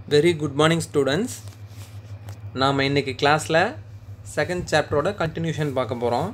very good morning students நாம் இன்றைக்கி கிளாஸில் செகண்ட் சாப்டரோட கண்டினியூஷன் பார்க்க போகிறோம்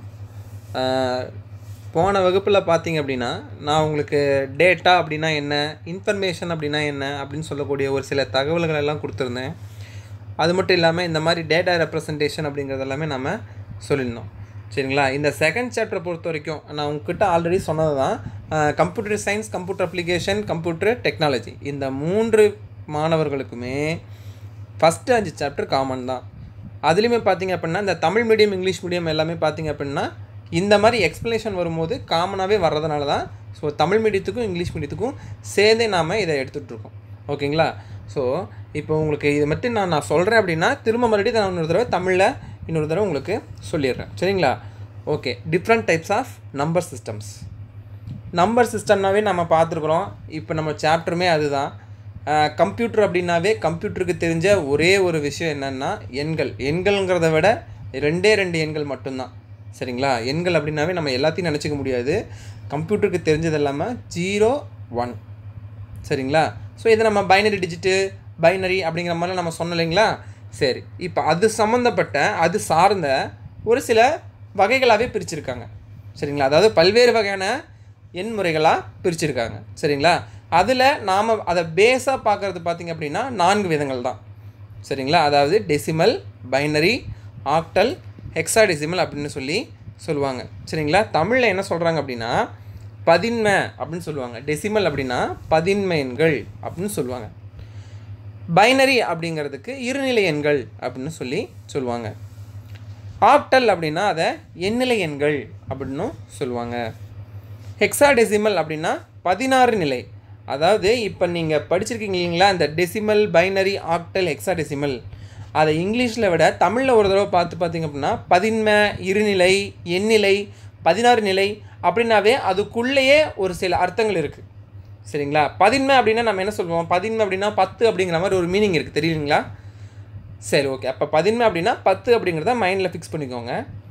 போன வகுப்பில் பார்த்தீங்க அப்படின்னா நான் உங்களுக்கு டேட்டா அப்படின்னா என்ன இன்ஃபர்மேஷன் அப்படின்னா என்ன அப்படின்னு சொல்லக்கூடிய ஒரு சில தகவல்கள் எல்லாம் கொடுத்துருந்தேன் அது மட்டும் இல்லாமல் இந்த மாதிரி டேட்டா ரெப்ரசன்டேஷன் அப்படிங்கிறது எல்லாமே நம்ம சொல்லியிருந்தோம் சரிங்களா இந்த செகண்ட் சாப்டரை பொறுத்த வரைக்கும் நான் உங்ககிட்ட ஆல்ரெடி சொன்னது தான் computer science computer application computer technology இந்த மூன்று மாணவர்களுக்குமே ஃபஸ்ட்டு அஞ்சு சாப்டர் காமன் தான் அதுலேயுமே பார்த்தீங்க அப்படின்னா இந்த தமிழ் மீடியம் இங்கிலீஷ் மீடியம் எல்லாமே பார்த்தீங்க அப்படின்னா இந்த மாதிரி எக்ஸ்ப்ளனேஷன் வரும்போது காமனாகவே வர்றதுனால தான் ஸோ தமிழ் மீடியத்துக்கும் இங்கிலீஷ் மீடியத்துக்கும் சேர்ந்தே நாம் இதை எடுத்துகிட்ருக்கோம் ஓகேங்களா ஸோ இப்போ உங்களுக்கு இது மட்டும் நான் நான் சொல்கிறேன் அப்படின்னா திரும்ப மறுபடியும் நான் இன்னொரு தடவை தமிழில் இன்னொரு தடவை உங்களுக்கு சொல்லிடுறேன் சரிங்களா okay different types of number systems number சிஸ்டம்னாவே நம்ம பார்த்துருக்குறோம் இப்போ நம்ம சாப்டருமே அதுதான் கம்ப்யூட்டர் அப்படின்னாவே கம்ப்யூட்டருக்கு தெரிஞ்ச ஒரே ஒரு விஷயம் என்னென்னா எண்கள் எண்கள்ங்கிறத விட ரெண்டே ரெண்டு எண்கள் மட்டும்தான் சரிங்களா எண்கள் அப்படின்னாவே நம்ம எல்லாத்தையும் நினச்சிக்க முடியாது கம்ப்யூட்டருக்கு தெரிஞ்சது இல்லாமல் ஜீரோ ஒன் சரிங்களா ஸோ இதை நம்ம பைனரி டிஜிட்டு பைனரி அப்படிங்கிற மாதிரிலாம் நம்ம சொன்னோம் இல்லைங்களா சரி இப்போ அது சம்மந்தப்பட்ட அது சார்ந்த ஒரு சில வகைகளாகவே பிரிச்சிருக்காங்க சரிங்களா அதாவது பல்வேறு வகையான எண் முறைகளாக பிரிச்சிருக்காங்க சரிங்களா அதில் நாம் அதை பேஸாக பார்க்குறது பார்த்திங்க அப்படின்னா நான்கு விதங்கள் தான் சரிங்களா அதாவது டெசிமல் பைனரி ஆக்டல் ஹெக்ஸாடெசிமல் அப்படின்னு சொல்லி சொல்லுவாங்க சரிங்களா தமிழில் என்ன சொல்கிறாங்க அப்படின்னா பதின்மை அப்படின்னு சொல்லுவாங்க டெசிமல் அப்படின்னா பதின்மை எண்கள் அப்படின்னு சொல்லுவாங்க பைனரி அப்படிங்கிறதுக்கு இருநிலை எண்கள் அப்படின்னு சொல்லி சொல்லுவாங்க ஆக்டல் அப்படின்னா அதை எண்ணிலை எண்கள் அப்படின்னும் சொல்லுவாங்க ஹெக்ஸாடெசிமல் அப்படின்னா பதினாறு நிலை அதாவது இப்போ நீங்கள் படிச்சிருக்கீங்க இல்லைங்களா இந்த டெசிமல் பைனரி ஆக்டல் ஹெக்ஸாடெசிமல் அதை இங்கிலீஷில் விட தமிழில் ஒரு தடவை பார்த்து பார்த்தீங்க அப்படின்னா பதின்மை இருநிலை எண்ணிலை பதினாறு நிலை அப்படின்னாவே அதுக்குள்ளேயே ஒரு சில அர்த்தங்கள் இருக்குது சரிங்களா பதின்மை அப்படின்னா நம்ம என்ன சொல்லுவோம் பதின்மை அப்படின்னா பத்து அப்படிங்கிற மாதிரி ஒரு மீனிங் இருக்குது தெரியுங்களா சரி ஓகே அப்போ பதின்மை அப்படின்னா பத்து அப்படிங்கிறத மைண்டில் ஃபிக்ஸ் பண்ணிக்கோங்க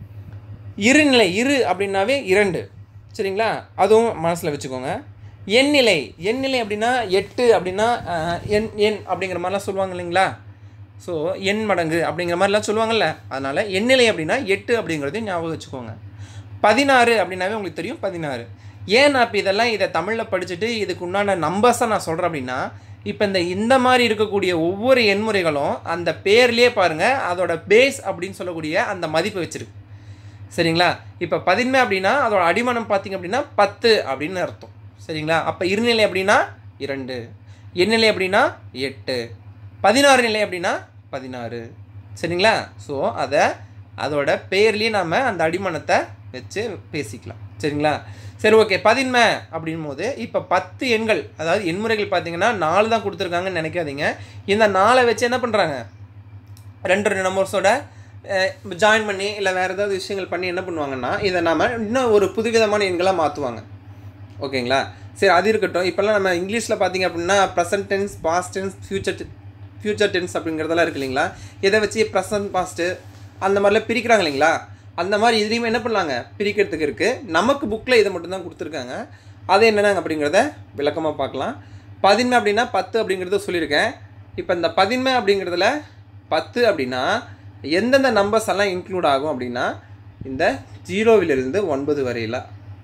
இருநிலை இரு அப்படின்னாவே இரண்டு சரிங்களா அதுவும் மனசில் வச்சுக்கோங்க எண்ணிலை எண்ணிலை அப்படின்னா எட்டு அப்படின்னா எண் எண் அப்படிங்கிற மாதிரிலாம் சொல்லுவாங்க இல்லைங்களா ஸோ எண் மடங்கு அப்படிங்கிற மாதிரிலாம் சொல்லுவாங்கள்ல அதனால் எண்ணிலை அப்படின்னா எட்டு அப்படிங்கிறதையும் ஞாபகம் வச்சுக்கோங்க பதினாறு அப்படின்னாவே உங்களுக்கு தெரியும் பதினாறு ஏன் நான் இப்போ இதெல்லாம் இதை தமிழில் படிச்சுட்டு இதுக்கு உண்டான நம்பர்ஸாக நான் சொல்கிறேன் அப்படின்னா இப்போ இந்த இந்த மாதிரி இருக்கக்கூடிய ஒவ்வொரு எண்முறைகளும் அந்த பேர்லேயே பாருங்கள் அதோட பேஸ் அப்படின்னு சொல்லக்கூடிய அந்த மதிப்பு வச்சுருக்கு சரிங்களா இப்போ பதின்மை அப்படின்னா அதோட அடிமனம் பார்த்திங்க அப்படின்னா பத்து அப்படின்னு அர்த்தம் சரிங்களா அப்போ இருநிலை அப்படின்னா இரண்டு எண்ணிலை அப்படின்னா எட்டு பதினாறு நிலை அப்படின்னா பதினாறு சரிங்களா ஸோ அதை அதோட பெயர்லேயே நாம் அந்த அடிமனத்தை வச்சு பேசிக்கலாம் சரிங்களா சரி ஓகே பதின்மை அப்படின் போது இப்போ பத்து எண்கள் அதாவது எண்முறைகள் பார்த்தீங்கன்னா நாலு தான் கொடுத்துருக்காங்கன்னு நினைக்காதீங்க இந்த நாளை வச்சு என்ன பண்ணுறாங்க ரெண்டு ரெண்டு நம்பர்ஸோட ஜாயின் பண்ணி இல்லை வேறு ஏதாவது விஷயங்கள் பண்ணி என்ன பண்ணுவாங்கன்னா இதை நாம் இன்னும் ஒரு புதுவிதமான எண்களாக மாற்றுவாங்க ஓகேங்களா சரி அது இருக்கட்டும் இப்போல்லாம் நம்ம இங்கிலீஷில் பார்த்தீங்க அப்படின்னா present tense past tense future future tense அப்படிங்கிறதெல்லாம் இருக்கு இல்லைங்களா இதை வச்சு ப்ரெசன்ட் பாஸ்ட்டு அந்த மாதிரிலாம் பிரிக்கிறாங்க இல்லைங்களா அந்த மாதிரி இதுலேயுமே என்ன பண்ணலாங்க பிரிக்கிறதுக்கு இருக்குது நமக்கு புக்கில் இதை மட்டும்தான் கொடுத்துருக்காங்க அது என்னென்ன அப்படிங்கிறத விளக்கமாக பார்க்கலாம் பதின்மை அப்படின்னா பத்து அப்படிங்கிறத சொல்லியிருக்கேன் இப்போ இந்த பதின்மை அப்படிங்கிறதுல பத்து அப்படின்னா எந்தெந்த நம்பர்ஸ் எல்லாம் இன்க்ளூட் ஆகும் அப்படின்னா இந்த ஜீரோவிலிருந்து ஒன்பது வரையில்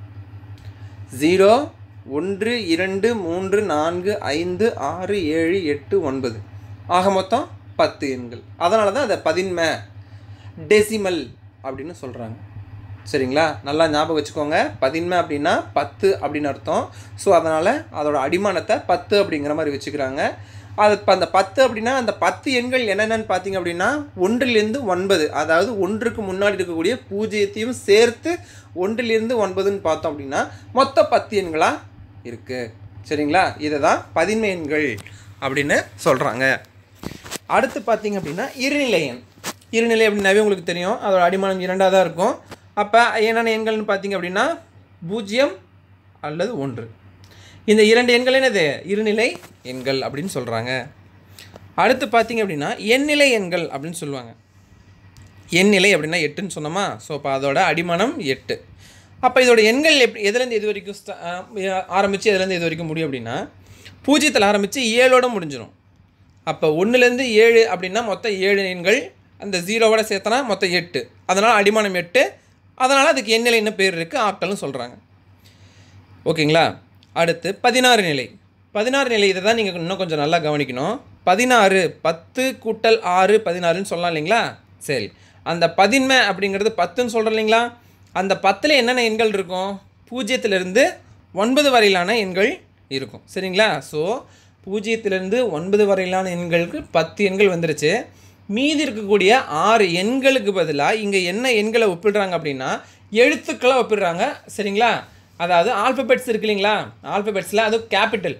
ஜீரோ ஒன்று இரண்டு மூன்று நான்கு ஐந்து ஆறு ஏழு எட்டு ஒன்பது ஆக மொத்தம் பத்து எண்கள் அதனால தான் அதை பதின்மை டெசிமல் அப்படின்னு சொல்கிறாங்க சரிங்களா நல்லா ஞாபகம் வச்சுக்கோங்க பதின்மை அப்படின்னா பத்து அப்படின்னு அர்த்தம் ஸோ அதனால் அதோட அடிமானத்தை பத்து அப்படிங்கிற மாதிரி வச்சுக்கிறாங்க அது இப்போ அந்த பத்து அப்படின்னா அந்த பத்து எண்கள் என்னென்னு பார்த்தீங்க அப்படின்னா ஒன்றிலிருந்து ஒன்பது அதாவது ஒன்றுக்கு முன்னாடி இருக்கக்கூடிய பூஜ்ஜியத்தையும் சேர்த்து ஒன்றிலிருந்து ஒன்பதுன்னு பார்த்தோம் அப்படின்னா மொத்த பத்து எண்களாக இருக்குது சரிங்களா இதை தான் பதின்மை எண்கள் அப்படின்னு சொல்கிறாங்க அடுத்து பார்த்தீங்க அப்படின்னா இருநிலை எண் இருநிலை அப்படின்னாவே உங்களுக்கு தெரியும் அதோட அடிமானம் இரண்டாக தான் இருக்கும் அப்போ என்னென்ன எண்கள்னு பார்த்தீங்க அப்படின்னா பூஜ்ஜியம் அல்லது ஒன்று இந்த இரண்டு எண்கள் என்னது இருநிலை எண்கள் அப்படின்னு சொல்கிறாங்க அடுத்து பார்த்தீங்க அப்படின்னா எண்ணிலை எண்கள் அப்படின்னு சொல்லுவாங்க எண்ணிலை அப்படின்னா எட்டுன்னு சொன்னோமா ஸோ இப்போ அதோட அடிமானம் எட்டு அப்போ இதோட எண்கள் எப் எதுலேருந்து எது வரைக்கும் ஸ்ட ஆரம்பித்து எதுலேருந்து எது வரைக்கும் முடியும் அப்படின்னா பூஜ்ஜியத்தில் ஆரம்பித்து ஏழோட முடிஞ்சிடும் அப்போ ஒன்றுலேருந்து ஏழு அப்படின்னா மொத்தம் ஏழு எண்கள் அந்த ஜீரோவோட சேர்த்தனா மொத்தம் எட்டு அதனால் அடிமானம் எட்டு அதனால் அதுக்கு எண்ணிலைன்னு பேர் இருக்குது ஆக்டல்னு சொல்கிறாங்க ஓகேங்களா அடுத்து பதினாறு நிலை பதினாறு நிலை இதை தான் நீங்கள் இன்னும் கொஞ்சம் நல்லா கவனிக்கணும் பதினாறு பத்து கூட்டல் ஆறு பதினாறுன்னு சொல்லலாம் இல்லைங்களா சரி அந்த பதின்மை அப்படிங்கிறது பத்துன்னு சொல்கிறோம் இல்லைங்களா அந்த பத்தில் என்னென்ன எண்கள் இருக்கும் பூஜ்ஜியத்திலிருந்து ஒன்பது வரையிலான எண்கள் இருக்கும் சரிங்களா ஸோ பூஜ்ஜியத்திலிருந்து ஒன்பது வரையிலான எண்களுக்கு பத்து எண்கள் வந்துருச்சு மீதி இருக்கக்கூடிய ஆறு எண்களுக்கு பதிலாக இங்கே என்ன எண்களை ஒப்பிடுறாங்க அப்படின்னா எழுத்துக்களை ஒப்பிடுறாங்க சரிங்களா அதாவது ஆல்பபெட்ஸ் இருக்கு இல்லைங்களா ஆல்பபெட்ஸில் அது கேபிட்டல்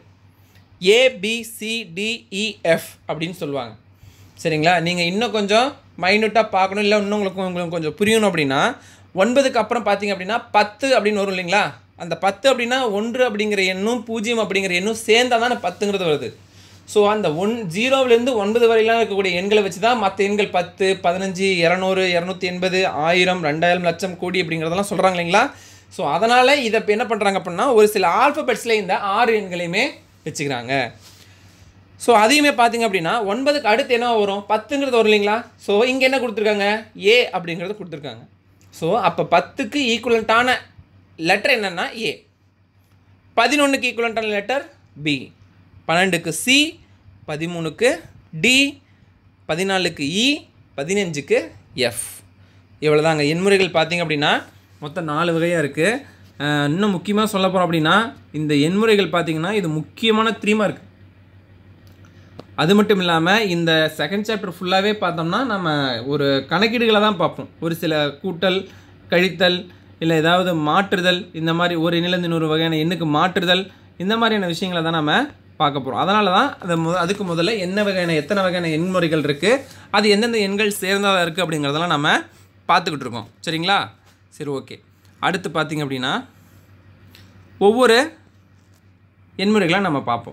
ஏபிசிடிஇஎஃப் அப்படின்னு சொல்லுவாங்க சரிங்களா நீங்கள் இன்னும் கொஞ்சம் மைனூட்டாக பார்க்கணும் இல்லை இன்னும் உங்களுக்கு உங்களுக்கு கொஞ்சம் புரியணும் அப்படின்னா ஒன்பதுக்கு அப்புறம் பார்த்தீங்க அப்படின்னா பத்து அப்படின்னு வரும் இல்லைங்களா அந்த பத்து அப்படின்னா ஒன்று அப்படிங்கிற எண்ணும் பூஜ்ஜியம் அப்படிங்கிற எண்ணும் சேர்ந்தால் தானே பத்துங்கிறது வருது ஸோ அந்த ஒன் ஜீரோவிலேருந்து ஒன்பது வரையிலாம் இருக்கக்கூடிய எண்களை வச்சு தான் மற்ற எண்கள் பத்து பதினஞ்சு இரநூறு இரநூத்தி எண்பது ஆயிரம் ரெண்டாயிரம் லட்சம் கோடி அப்படிங்கிறதெல்லாம் சொல்கிறாங்க இல்லைங்களா ஸோ அதனால் இதை இப்போ என்ன பண்ணுறாங்க அப்படின்னா ஒரு சில ஆல்ஃபபெட்ஸில் இந்த ஆறு எண்களையுமே வச்சுக்கிறாங்க ஸோ அதையுமே பார்த்தீங்க அப்படின்னா ஒன்பதுக்கு அடுத்து என்ன வரும் பத்துங்கிறது வரும் இல்லைங்களா ஸோ இங்கே என்ன கொடுத்துருக்காங்க ஏ அப்படிங்கிறது கொடுத்துருக்காங்க ஸோ அப்போ பத்துக்கு ஈக்குவலண்ட்டான லெட்டர் என்னென்னா ஏ பதினொன்றுக்கு ஈக்குவலண்ட்டான லெட்டர் பி பன்னெண்டுக்கு சி பதிமூணுக்கு டி பதினாலுக்கு இ பதினஞ்சுக்கு எஃப் இவ்வளோதாங்க எண்முறைகள் பார்த்தீங்க அப்படின்னா மொத்தம் நாலு வகையாக இருக்குது இன்னும் முக்கியமாக சொல்ல போகிறோம் அப்படின்னா இந்த எண்முறைகள் பார்த்தீங்கன்னா இது முக்கியமான த்ரீ மார்க் அது மட்டும் இல்லாமல் இந்த செகண்ட் சாப்டர் ஃபுல்லாகவே பார்த்தோம்னா நம்ம ஒரு கணக்கீடுகளை தான் பார்ப்போம் ஒரு சில கூட்டல் கழித்தல் இல்லை ஏதாவது மாற்றுதல் இந்த மாதிரி ஒரு எண்ணிலேருந்து இன்னொரு வகையான எண்ணுக்கு மாற்றுதல் இந்த மாதிரியான விஷயங்களை தான் நம்ம பார்க்க போகிறோம் அதனால தான் அது மு அதுக்கு முதல்ல என்ன வகையான எத்தனை வகையான எண்முறைகள் இருக்குது அது எந்தெந்த எண்கள் சேர்ந்ததாக இருக்குது அப்படிங்கிறதெல்லாம் நம்ம பார்த்துக்கிட்டு இருக்கோம் சரிங்களா சரி ஓகே அடுத்து பார்த்தீங்க அப்படின்னா ஒவ்வொரு எண்முறைகளாக நம்ம பார்ப்போம்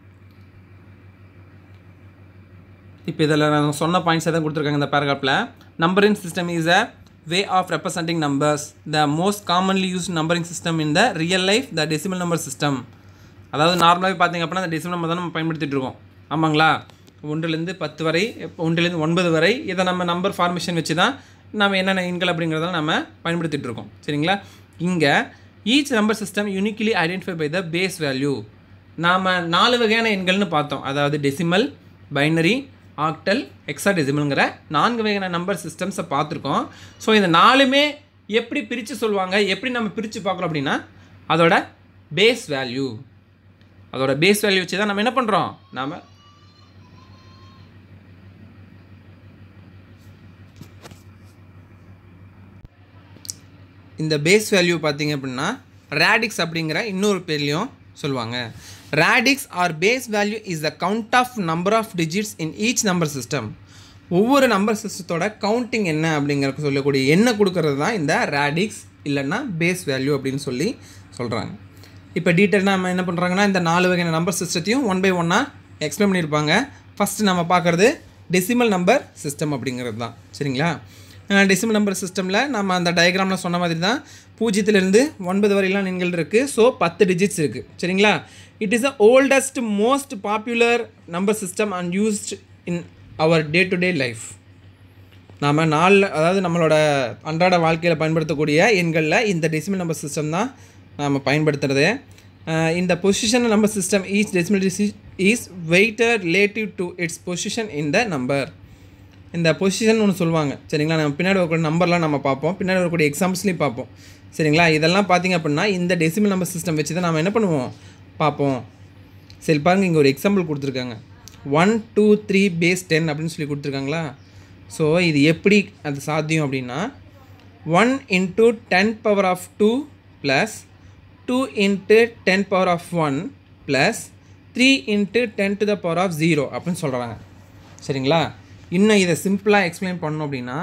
இப்போ இதில் நான் சொன்ன பாயிண்ட்ஸ் எதாவது கொடுத்துருக்காங்க இந்த பேராகிராஃபில் numbering system is a way of representing numbers the most commonly use numbering system in the real life the decimal number system அதாவது நார்மலாகவே பார்த்தீங்க அப்படின்னா அந்த டெசிமல் நம்பர் தான் நம்ம பயன்படுத்திட்டு இருக்கோம் ஆமாங்களா ஒன்றுலேருந்து பத்து வரை ஒன்றுலேருந்து ஒன்பது வரை இதை நம்ம நம்பர் ஃபார்மேஷன் வச்சு தான் நம்ம என்னென்ன எண்கள் அப்படிங்கிறதெல்லாம் நம்ம பயன்படுத்திட்டு இருக்கோம் சரிங்களா இங்கே each number system uniquely identify by the base value நாம் நாலு வகையான எண்கள்னு பார்த்தோம் அதாவது டெசிமல் பைனரி ஆக்டல் எக்ஸாடெசிமல்ங்கிற நான்கு வகையான நம்பர் சிஸ்டம்ஸை பார்த்துருக்கோம் ஸோ இந்த நாலுமே எப்படி பிரித்து சொல்லுவாங்க எப்படி நம்ம பிரித்து பார்க்குறோம் அப்படின்னா அதோட பேஸ் வேல்யூ அதோட பேஸ் வேல்யூ வச்சு தான் நம்ம என்ன பண்ணுறோம் நாம் இந்த பேஸ் வேல்யூ பார்த்தீங்க அப்படின்னா ரேடிக்ஸ் அப்படிங்கிற இன்னொரு பேர்லையும் சொல்லுவாங்க radix or base value is the count of number of digits in each number system ஒவ்வொரு நம்பர் சிஸ்டத்தோட கவுண்டிங் என்ன அப்படிங்கிற சொல்லக்கூடிய என்ன கொடுக்கறது தான் இந்த ரேடிக்ஸ் இல்லைன்னா பேஸ் வேல்யூ அப்படின்னு சொல்லி சொல்கிறாங்க இப்போ டீட்டெயிலாக நம்ம என்ன பண்ணுறாங்கன்னா இந்த நாலு வகையான நம்பர் சிஸ்டத்தையும் ஒன் பை ஒன்னாக எக்ஸ்பிளைன் பண்ணியிருப்பாங்க ஃபஸ்ட்டு நம்ம பார்க்குறது டெசிமல் நம்பர் சிஸ்டம் அப்படிங்கிறது தான் சரிங்களா டெசிமல் நம்பர் சிஸ்டமில் நம்ம அந்த டயக்ராமில் சொன்ன மாதிரி தான் பூஜ்ஜியத்திலிருந்து ஒன்பது வரையிலாம் எண்கள் இருக்குது ஸோ பத்து டிஜிட்ஸ் இருக்குது சரிங்களா it is the oldest most popular number system and used in our day to day life நாம் நாளில் அதாவது நம்மளோட அன்றாட வாழ்க்கையில் பயன்படுத்தக்கூடிய எண்களில் இந்த டெசிமல் நம்பர் சிஸ்டம் தான் நாம் பயன்படுத்துகிறது இந்த position number system each decimal is weighter relative to its position in the number இந்த பொசிஷன் ஒன்று சொல்லுவாங்க சரிங்களா நம்ம பின்னாடி வரக்கூடிய நம்பர்லாம் நம்ம பார்ப்போம் பின்னாடி வரக்கூடிய எக்ஸாம்பிள்ஸ்லையும் பார்ப்போம் சரிங்களா இதெல்லாம் பார்த்திங்க அப்படின்னா இந்த டெசிமல் நம்பர் சிஸ்டம் வச்சு தான் நம்ம என்ன பண்ணுவோம் பார்ப்போம் சரி பாருங்கள் இங்கே ஒரு எக்ஸாம்பிள் கொடுத்துருக்காங்க one two three base ten அப்படின்னு சொல்லி கொடுத்துருக்காங்களா ஸோ இது எப்படி அது சாத்தியம் அப்படின்னா one into ten power of two plus two into ten power of one plus three into ten to the power of zero அப்படின்னு சொல்கிறாங்க சரிங்களா இன்னும் இதை சிம்பிளாக எக்ஸ்பிளைன் பண்ணோம் அப்படின்னா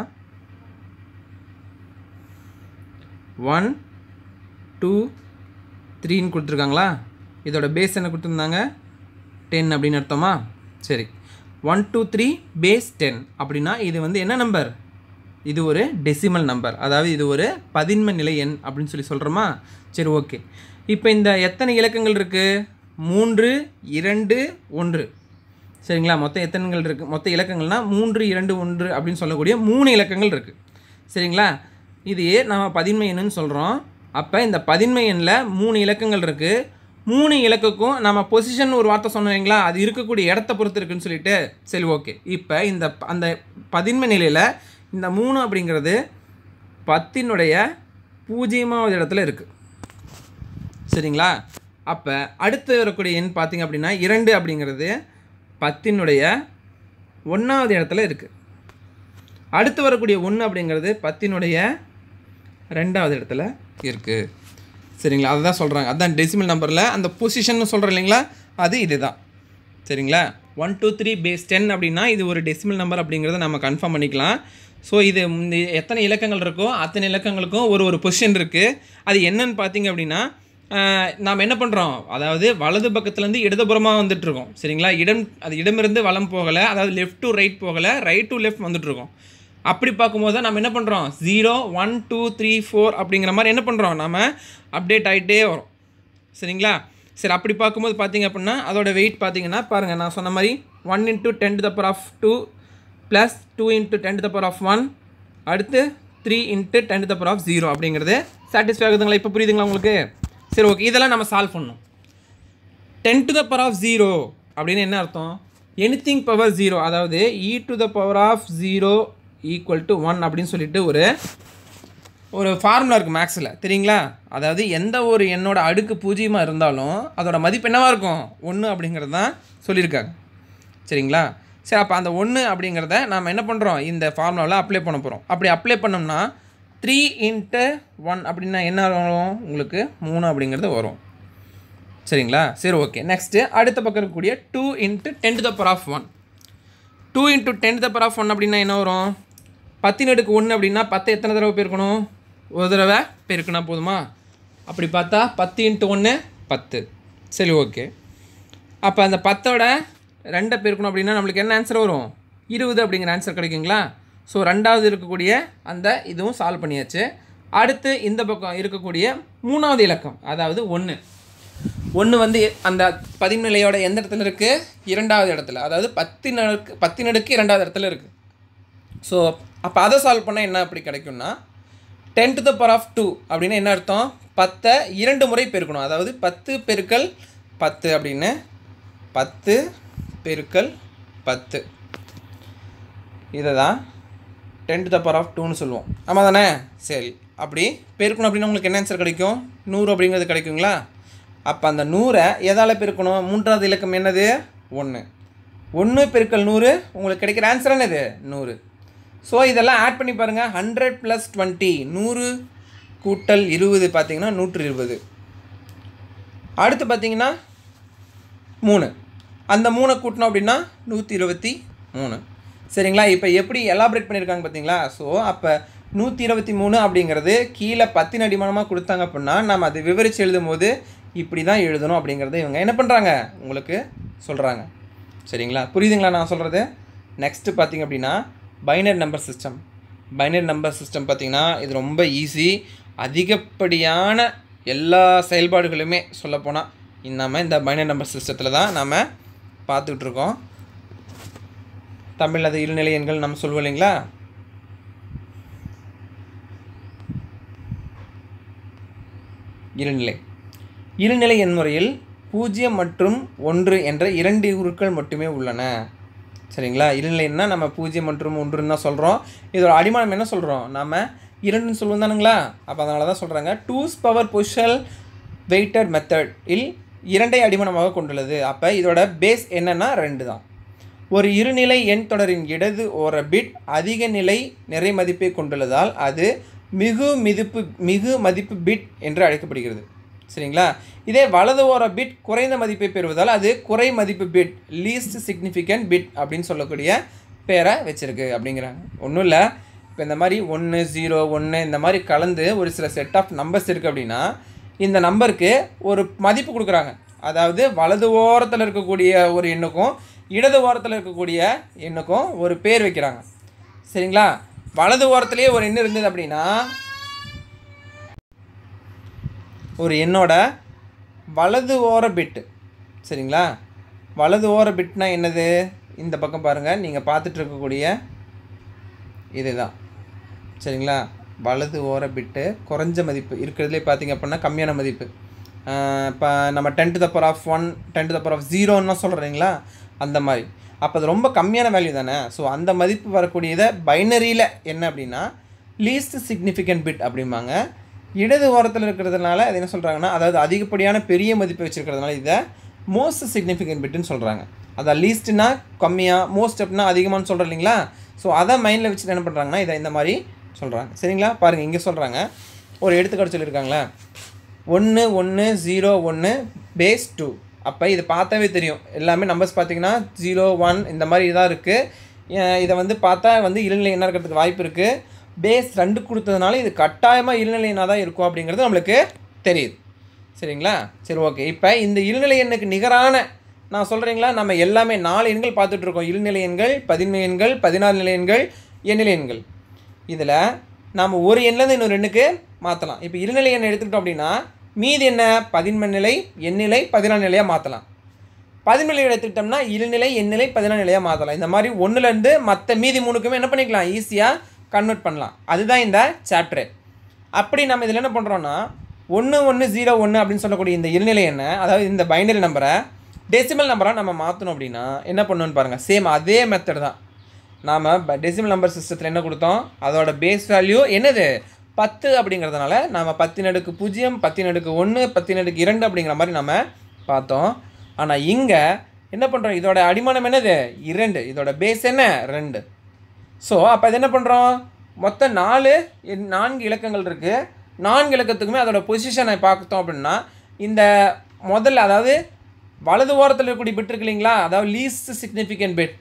ஒன் டூ த்ரீன்னு கொடுத்துருக்காங்களா இதோட பேஸ் என்ன கொடுத்துருந்தாங்க டென் அப்படின்னு அர்த்தமா சரி one two three base ten அப்படின்னா இது வந்து என்ன நம்பர் இது ஒரு டெசிமல் நம்பர் அதாவது இது ஒரு பதின்ம நிலை எண் அப்படின்னு சொல்லி சொல்கிறோமா சரி ஓகே இப்போ இந்த எத்தனை இலக்கங்கள் இருக்குது மூன்று இரண்டு ஒன்று சரிங்களா மொத்தம் எத்தனைகள் இருக்குது மொத்த இலக்கங்கள்னால் மூன்று இரண்டு ஒன்று அப்படின்னு சொல்லக்கூடிய மூணு இலக்கங்கள் இருக்குது சரிங்களா இது நம்ம பதின்மை எண்ணுன்னு சொல்கிறோம் அப்போ இந்த பதின்மை எண்ணில் மூணு இலக்கங்கள் இருக்குது மூணு இலக்குக்கும் நம்ம பொசிஷன் ஒரு வார்த்தை சொன்னீங்களா அது இருக்கக்கூடிய இடத்த பொறுத்து இருக்குன்னு சொல்லிட்டு சரி ஓகே இப்போ இந்த ப- அந்த பதின்மை நிலையில் இந்த மூணு அப்படிங்கிறது பத்தினுடைய பூஜ்ஜியமாவது இடத்துல இருக்குது சரிங்களா அப்போ அடுத்து வரக்கூடிய எண் பார்த்தீங்க அப்படின்னா இரண்டு அப்படிங்கிறது பத்தினுடைய ஒன்றாவது இடத்துல இருக்குது அடுத்து வரக்கூடிய ஒன்று அப்படிங்கிறது பத்தினுடைய ரெண்டாவது இடத்துல இருக்குது சரிங்களா அதுதான் சொல்கிறாங்க அதுதான் டெசிமல் நம்பரில் அந்த பொசிஷன் சொல்கிறோம் இல்லைங்களா அது இதுதான் சரிங்களா one two three base ten அப்படின்னா இது ஒரு டெசிமல் நம்பர் அப்படிங்கிறத நம்ம கன்ஃபார்ம் பண்ணிக்கலாம் ஸோ இது இந்த எத்தனை இலக்கங்கள் இருக்கோ அத்தனை இலக்கங்களுக்கும் ஒரு ஒரு பொசிஷன் இருக்குது அது என்னன்னு பார்த்தீங்க அப்படின்னா ஆஹ், நாம் என்ன பண்ணுறோம் அதாவது வலது பக்கத்துலேருந்து இடதுபுறமாக வந்துட்டுருக்கோம் சரிங்களா இடம் அது இடமிருந்து வலம் போகலை அதாவது லெஃப்ட் டு ரைட் போகலை ரைட் டு லெஃப்ட் வந்துட்டுருக்கோம் அப்படி பார்க்கும்போது தான் நம்ம என்ன பண்ணுறோம் zero one two three four அப்படிங்கிற மாதிரி என்ன பண்ணுறோம் நம்ம அப்டேட் ஆகிட்டே வரும் சரிங்களா சரி அப்படி பார்க்கும்போது பார்த்தீங்க அப்படின்னா அதோட வெயிட் பார்த்தீங்கன்னா பாருங்கள் நான் சொன்ன மாதிரி one into ten to the power of two plus two into ten to the power of one அடுத்து three into ten to the power of zero அப்படிங்கிறது சாட்டிஸ்ஃபை ஆகுதுங்களா இப்போ புரியுதுங்களா உங்களுக்கு சரி ஓகே இதெல்லாம் நம்ம சால்வ் பண்ணணும் ten to the power of zero அப்படின்னு என்ன அர்த்தம் எனிதிங் பவர் ஜீரோ அதாவது e to the power of zero equal to one அப்படின்னு சொல்லிட்டு ஒரு ஒரு ஃபார்முலா இருக்குது மேக்ஸில் தெரியுங்களா அதாவது எந்த ஒரு எண்ணோட அடுக்கு பூஜ்ஜியமாக இருந்தாலும் அதோட மதிப்பு என்னவாக இருக்கும் ஒன்று அப்படிங்கிறது தான் சொல்லியிருக்காங்க சரிங்களா சரி அப்போ அந்த ஒன்று அப்படிங்கிறத நாம் என்ன பண்ணுறோம் இந்த ஃபார்முலாவில் அப்ளை பண்ண போகிறோம் அப்படி அப்ளை பண்ணோம்னா த்ரீ இன்ட்டு ஒன் அப்படின்னா என்ன வரும் உங்களுக்கு மூணு அப்படிங்கிறது வரும் சரிங்களா சரி ஓகே நெக்ஸ்ட்டு அடுத்த பக்கம் இருக்கக்கூடிய two into ten to the power of one two into ten the power of one அப்படின்னா என்ன வரும் பத்தின் அடுக்கு ஒன்று அப்படின்னா பத்து எத்தனை தடவை பெருக்கணும் ஒரு தடவை பெருக்கினா போதுமா அப்படி பார்த்தா பத்து இன்ட்டு ஒன்று பத்து சரி ஓகே அப்போ அந்த பத்தோட ரெண்டை பெருக்கணும் அப்படின்னா நம்மளுக்கு என்ன ஆன்சர் வரும் இருபது அப்படிங்கிற ஆன்சர் கிடைக்குங்களா ஸோ ரெண்டாவது இருக்கக்கூடிய அந்த இதுவும் சால்வ் பண்ணியாச்சு அடுத்து இந்த பக்கம் இருக்கக்கூடிய மூணாவது இலக்கம் அதாவது ஒன்று ஒன்று வந்து அந்த பதிநிலையோட எந்த இடத்துல இருக்குது இரண்டாவது இடத்துல அதாவது பத்து நடுக்கு பத்து நடுக்கு இரண்டாவது இடத்துல இருக்குது ஸோ அப்போ அதை சால்வ் பண்ணால் என்ன அப்படி கிடைக்கும்னா ten to the power of two அப்படின்னு என்ன அர்த்தம் பத்தை இரண்டு முறை பெருக்கணும் அதாவது பத்து பெருக்கல் பத்து அப்படின்னு பத்து பெருக்கல் பத்து இதை தான் ten to the power of டூன்னு சொல்லுவோம் ஆமாம் தானே சரி அப்படி பெருக்கணும் அப்படின்னா உங்களுக்கு என்ன ஆன்சர் கிடைக்கும் நூறு அப்படிங்கிறது கிடைக்குங்களா அப்போ அந்த நூறை எதால் பெருக்கணும் மூன்றாவது இலக்கம் என்னது ஒன்று ஒன்று பெருக்கல் நூறு உங்களுக்கு கிடைக்கிற ஆன்சர் என்னது நூறு ஸோ இதெல்லாம் ஆட் பண்ணி பாருங்கள் ஹண்ட்ரட் ப்ளஸ் டுவெண்ட்டி நூறு கூட்டல் இருபது பார்த்தீங்கன்னா நூற்று இருபது அடுத்து பார்த்தீங்கன்னா மூணு அந்த மூணை கூட்டினோம் அப்படின்னா நூற்றி இருபத்தி மூணு சரிங்களா இப்போ எப்படி எலாபரேட் பண்ணியிருக்காங்க பார்த்தீங்களா ஸோ அப்போ நூற்றி இருபத்தி மூணு அப்படிங்கிறது கீழே பத்தின் அடிமானமாக கொடுத்தாங்க அப்படின்னா நம்ம அதை விவரித்து எழுதும் போது இப்படி தான் எழுதணும் அப்படிங்கிறத இவங்க என்ன பண்ணுறாங்க உங்களுக்கு சொல்கிறாங்க சரிங்களா புரியுதுங்களா நான் சொல்கிறது நெக்ஸ்ட்டு பார்த்தீங்க அப்படின்னா binary number system binary number system பார்த்தீங்கன்னா இது ரொம்ப ஈஸி அதிகப்படியான எல்லா செயல்பாடுகளுமே சொல்லப்போனால் நம்ம இந்த பைனரி நம்பர் சிஸ்டத்தில் தான் நம்ம பார்த்துக்கிட்டு இருக்கோம் தமிழ் அது இருநிலை எண்கள் நம்ம சொல்லுவோம் இல்லைங்களா இருநிலை இருநிலை எண்முறையில் பூஜ்ஜியம் மற்றும் ஒன்று என்ற இரண்டு உருக்கள் மட்டுமே உள்ளன சரிங்களா இருநிலைன்னா நம்ம பூஜ்ஜியம் மற்றும் ஒன்றுன்னு தான் சொல்கிறோம் இதோட அடிமானம் என்ன சொல்கிறோம் நம்ம இரண்டுன்னு சொல்லுவோம் தானுங்களா அப்போ அதனால தான் சொல்கிறாங்க two's power positional weighted method இல் இரண்டை அடிமானமாக கொண்டுள்ளது அப்போ இதோட பேஸ் என்னன்னா ரெண்டு தான் ஒரு இருநிலை எண் தொடரின் இடது ஓர பிட் அதிக நிலை நிறை மதிப்பை கொண்டுள்ளதால் அது மிகு மிதிப்பு மிகு மதிப்பு பிட் என்று அழைக்கப்படுகிறது சரிங்களா இதே வலது ஓர பிட் குறைந்த மதிப்பை பெறுவதால் அது குறை மதிப்பு பிட் லீஸ்ட் சிக்னிஃபிகண்ட் பிட் அப்படின்னு சொல்லக்கூடிய பேரை வச்சிருக்கு அப்படிங்கிறாங்க ஒன்றும் இல்லை இப்போ இந்த மாதிரி ஒன்று ஜீரோ ஒன்று இந்த மாதிரி கலந்து ஒரு சில செட் ஆஃப் நம்பர்ஸ் இருக்குது அப்படின்னா இந்த நம்பருக்கு ஒரு மதிப்பு கொடுக்குறாங்க அதாவது வலது ஓரத்தில் இருக்கக்கூடிய ஒரு எண்ணுக்கும் இடது ஓரத்தில் இருக்கக்கூடிய எண்ணுக்கும் ஒரு பேர் வைக்கிறாங்க சரிங்களா வலது ஓரத்துலேயே ஒரு எண் இருந்தது அப்படின்னா ஒரு எண்ணோட வலது ஓர பிட்டு சரிங்களா வலது ஓர பிட்னா என்னது இந்த பக்கம் பாருங்கள் நீங்கள் பார்த்துட்டு இருக்கக்கூடிய இதுதான் சரிங்களா வலது ஓர பிட்டு குறைஞ்ச மதிப்பு இருக்கிறதுலே பார்த்தீங்க அப்படின்னா கம்மியான மதிப்பு இப்போ நம்ம ten to the power of one ten to the power of ஜீரோன்னா சொல்கிறீங்களா அந்த மாதிரி அப்போ அது ரொம்ப கம்மியான வேல்யூ தானே ஸோ அந்த மதிப்பு வரக்கூடியதை பைனரியில் என்ன அப்படின்னா லீஸ்ட் சிக்னிஃபிகண்ட் பிட் அப்படிம்பாங்க இடது ஓரத்தில் இருக்கிறதுனால அது என்ன சொல்கிறாங்கன்னா அதாவது அதிகப்படியான பெரிய மதிப்பை வச்சுருக்கிறதுனால இதை மோஸ்ட் சிக்னிஃபிகண்ட் பிட்டுன்னு சொல்கிறாங்க அதான் லீஸ்ட்னா கம்மியாக மோஸ்ட் அப்படின்னா அதிகமானு சொல்கிறோம் இல்லைங்களா ஸோ அதை மைண்டில் வச்சுட்டு என்ன பண்ணுறாங்கன்னா இதை இந்த மாதிரி சொல்கிறாங்க சரிங்களா பாருங்கள் இங்கே சொல்கிறாங்க ஒரு எடுத்துக்காட்டு சொல்லியிருக்காங்களே ஒன்று ஒன்று ஜீரோ ஒன்று பேஸ் டூ அப்போ இது பார்த்தாவே தெரியும் எல்லாமே நம்பர்ஸ் பார்த்தீங்கன்னா ஜீரோ ஒன் இந்த மாதிரி தான் இருக்குது இதை வந்து பார்த்தா வந்து இளநிலை என்ன இருக்கிறதுக்கு வாய்ப்பு இருக்குது பேஸ் ரெண்டு கொடுத்ததுனால இது கட்டாயமாக இளநிலையினா தான் இருக்கும் அப்படிங்கிறது நம்மளுக்கு தெரியுது சரிங்களா சரி ஓகே இப்போ இந்த இல்நிலை எண்ணுக்கு நிகரான நான் சொல்கிறீங்களா நம்ம எல்லாமே நாலு எண்கள் பார்த்துட்ருக்கோம் இல்நிலை எண்கள் பதின்மை எண்கள் பதினாறு நிலை எண்கள் எண்ணிலை எண்கள் இதில் நாம் ஒரு எண்ணிலேருந்து இன்னொரு எண்ணுக்கு மாற்றலாம் இப்போ இருநிலை எண் எடுத்துக்கிட்டோம் அப்படின்னா மீதி என்ன பதின்ம நிலை எண்ணிலை பதினாறு நிலையாக மாற்றலாம் பதின்மலை எடுத்துக்கிட்டோம்னா இருநிலை எண்ணிலை பதினாறு நிலையாக மாற்றலாம் இந்த மாதிரி ஒன்றுலேருந்து மற்ற மீதி மூணுக்குமே என்ன பண்ணிக்கலாம் ஈஸியாக கன்வெர்ட் பண்ணலாம் அதுதான் இந்த சாப்டரு அப்படி நம்ம இதில் என்ன பண்ணுறோன்னா ஒன்று ஒன்று ஜீரோ ஒன்று அப்படின்னு சொல்லக்கூடிய இந்த இருநிலை எண்ணை அதாவது இந்த பைனரி நம்பரை டெசிமல் நம்பராக நம்ம மாற்றணும் அப்படின்னா என்ன பண்ணணும்னு பாருங்கள் சேம் அதே மெத்தட் தான் நாம் டெசிமல் நம்பர் சிஸ்டத்தில் என்ன கொடுத்தோம் அதோட பேஸ் வேல்யூ என்னது பத்து அப்படிங்கிறதுனால நாம் பத்தின் அடுக்கு பூஜ்ஜியம் பத்தின் அடுக்கு ஒன்று பத்தின் அடுக்கு இரண்டு அப்படிங்கிற மாதிரி நம்ம பார்த்தோம் ஆனால் இங்கே என்ன பண்ணுறோம் இதோட அடிமானம் என்னது இரண்டு இதோட பேஸ் என்ன ரெண்டு ஸோ அப்போ இது என்ன பண்ணுறோம் மொத்தம் நாலு எண்- நான்கு இலக்கங்கள் இருக்குது நான்கு இலக்கத்துக்குமே அதோட பொசிஷனை பார்த்தோம் அப்படின்னா இந்த முதல்ல அதாவது வலது ஓரத்தில் இருக்கக்கூடிய பிட் இருக்கு இல்லைங்களா அதாவது லீஸ்ட் சிக்னிஃபிகண்ட் பிட்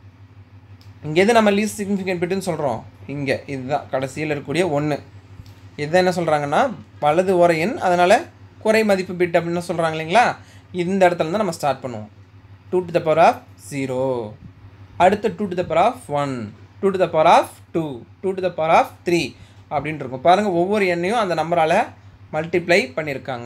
இங்கே எது நம்ம லீஸ்ட் சிக்னிஃபிகண்ட் பிட்டுன்னு சொல்கிறோம் இங்கே இதுதான் கடைசியில் இருக்கக்கூடிய ஒன்று இதுதான் என்ன சொல்கிறாங்கன்னா வலது ஓர எண் அதனால் குறை மதிப்பு பிட் அப்படின்னு சொல்கிறாங்க இல்லைங்களா இந்த இடத்துல தான் நம்ம ஸ்டார்ட் பண்ணுவோம் two to the power of zero அடுத்து two to the power of one two to the power of two two to the power of three அப்படின்ட்டு இருக்கும் பாருங்கள் ஒவ்வொரு எண்ணையும் அந்த நம்பரால் மல்டிப்ளை பண்ணியிருக்காங்க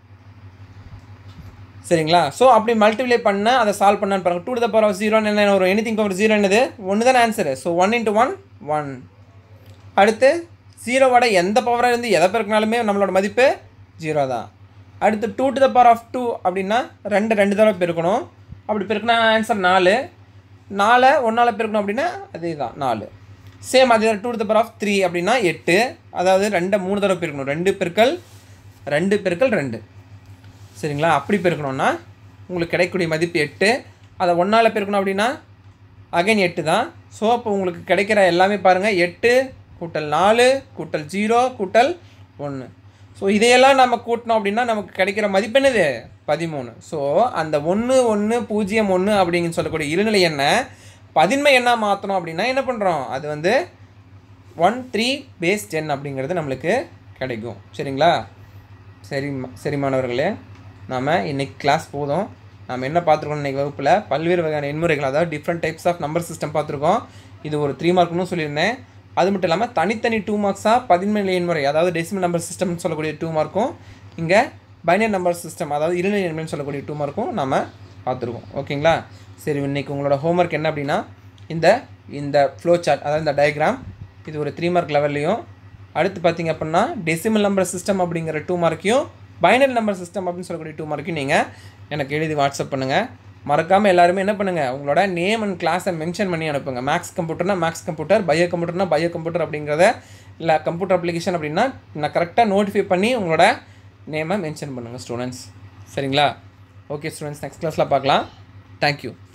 சரிங்களா ஸோ அப்படி மல்டிப்ளை பண்ண அதை சால்வ் பண்ணான்னு பாருங்கள் two to the power of ஜீரோன்னு என்ன வரும் எனி திங் பவர் ஜீரோ என்னது ஒன்று தானே answer so one into one one அடுத்து ஜீரோவோட எந்த பவராக இருந்து எதை பெருக்கினாலுமே நம்மளோட மதிப்பு ஜீரோ தான் அடுத்து two to the power of two அப்படின்னா ரெண்டு ரெண்டு தடவை பெருக்கணும் அப்படி பெருக்கினா ஆன்சர் நாலு நாலை ஒன்றால் பெருக்கணும் அப்படின்னா அதே தான் நாலு சேம் அதே two to the power of three அப்படின்னா எட்டு அதாவது ரெண்டை மூணு தடவை பெருக்கணும் ரெண்டு பெருக்கல் ரெண்டு பெருக்கல் ரெண்டு சரிங்களா அப்படி பெருக்கணும்னா உங்களுக்கு கிடைக்கக்கூடிய மதிப்பு எட்டு அதை ஒன்றால் பெருக்கணும் அப்படின்னா அகைன் எட்டு தான் ஸோ அப்போ உங்களுக்கு கிடைக்கிற எல்லாமே பாருங்கள் எட்டு கூட்டல் நாலு கூட்டல் ஜீரோ கூட்டல் ஒன்று ஸோ இதையெல்லாம் நம்ம கூட்டினோம் அப்படின்னா நமக்கு கிடைக்கிற மதிப்பு என்னது பதிமூணு ஸோ அந்த ஒன்று ஒன்று பூஜ்ஜியம் ஒன்று அப்படிங்கன்னு சொல்லக்கூடிய இருநிலை எண்ணை பதின்மை எண்ணா மாற்றணும் அப்படின்னா என்ன பண்ணுறோம் அது வந்து ஒன் த்ரீ பேஸ் டென் அப்படிங்கிறது நம்மளுக்கு கிடைக்கும் சரிங்களா சரி ம- சரி மாணவர்களே நாம் இன்னைக்கு கிளாஸ் போதும் நாம் என்ன பார்த்துருக்கோம் இன்னைக்கு வகுப்பில் பல்வேறு வகையான எண்முறைகள் அதாவது different types of number system பார்த்துருக்கோம் இது ஒரு த்ரீ மார்க்னு சொல்லியிருந்தேன் அது மட்டும் இல்லாமல் தனித்தனி டூ மார்க்ஸாக பதின்மலை எண்முறை அதாவது டெசிமல் நம்பர் சிஸ்டம்னு சொல்லக்கூடிய டூ மார்க்கும் இங்கே பைனரி நம்பர் சிஸ்டம் அதாவது இருநிலை எண்மைன்னு சொல்லக்கூடிய டூ மார்க்கும் நம்ம பார்த்துருக்கோம் ஓகேங்களா சரி இன்னைக்கு உங்களோட ஹோம்ஒர்க் என்ன அப்படின்னா இந்த இந்த ஃப்ளோ சார்ட் அதாவது இந்த டயக்ராம் இது ஒரு த்ரீ மார்க் லெவல்லையும் அடுத்து பார்த்தீங்க அப்படின்னா டெசிமல் நம்பர் சிஸ்டம் அப்படிங்கிற டூ மார்க்கையும் பைனரி நம்பர் சிஸ்டம் அப்படின்னு சொல்லக்கூடிய டூ மார்க்கையும் நீங்கள் எனக்கு எழுதி வாட்ஸ்அப் பண்ணுங்கள் மறக்காமல் எல்லாருமே என்ன பண்ணுங்கள் உங்களோட நேம் அண்ட் கிளாஸை மென்ஷன் பண்ணி அனுப்புங்க மேக்ஸ் கம்ப்யூட்டர்னா மேக்ஸ் கம்ப்யூட்டர் பயோ கம்ப்யூட்டர்னா பயோ கம்ப்யூட்டர் அப்படிங்கிறத இல்லை கம்ப்யூட்டர் அப்ளிகேஷன் அப்படின்னா நான் கரெக்டாக நோட்டிஃபை பண்ணி உங்களோட நேமை மென்ஷன் பண்ணுங்கள் ஸ்டூடெண்ட்ஸ் சரிங்களா ஓகே ஸ்டூடெண்ட்ஸ் நெக்ஸ்ட் கிளாஸில் பார்க்கலாம் தேங்க்யூ